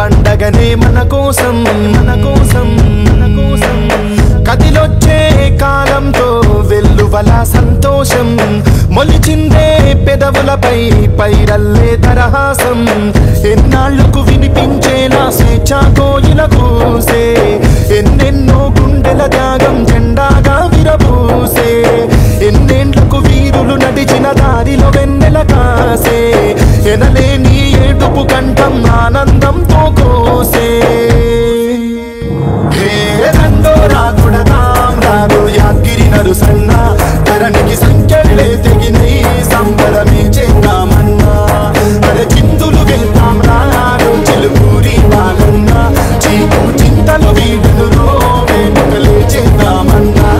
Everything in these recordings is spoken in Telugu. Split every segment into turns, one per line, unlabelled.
పండగనే మన కోసం మన కోసం మన కోసం కదిలొచ్చే కాలంతో వెల్లువల సంతోషం మొలిచిందే పెదవులపై పైరల్లే తరహాసం ఎన్నాళ్లకు వినిపించేలా స్వేచ్ఛ కోయిల కూసే ఎన్నెన్నో గుండెల త్యాగం జెండాగా విరబూసే ఎన్నేండ్లకు వీరులు నడిచిన దారిలో వెన్నెల కాసే ఎనలేని ఏడుపు కంఠం ఆనందంతో కోసే హే రండో రాకుడదాం రాదు యాగిరి నరుసన్న ధరణికి సంఖ్యలే తెగినై సంబరమే చేద్దామన్నా అరే చిందులు వెళ్తాం రారు చిలుకూరి బాలన్న చీకు చింతలు వీడును రో వేడుకలే చేద్దామన్నా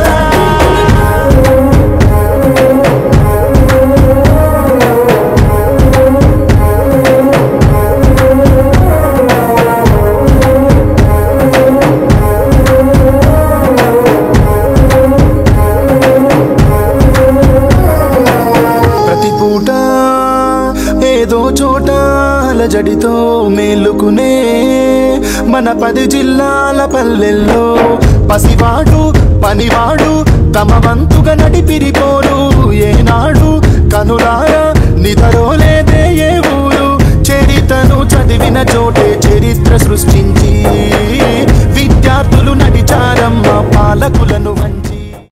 ప్రతి పూట ఏదో చోట అలజడితో మేలుకునే మన పది జిల్లాల పల్లెల్లో పసివాడు పనివాడు తమ వంతుగా నడిపిరిపోరు ఏనాడు కనులారా నిదరోలేదే ఏ ఊరు చరితను చదివిన చోటే చరిత్ర సృష్టించి విద్యార్థులు నడిచారమ్మ పాలకులను వంచి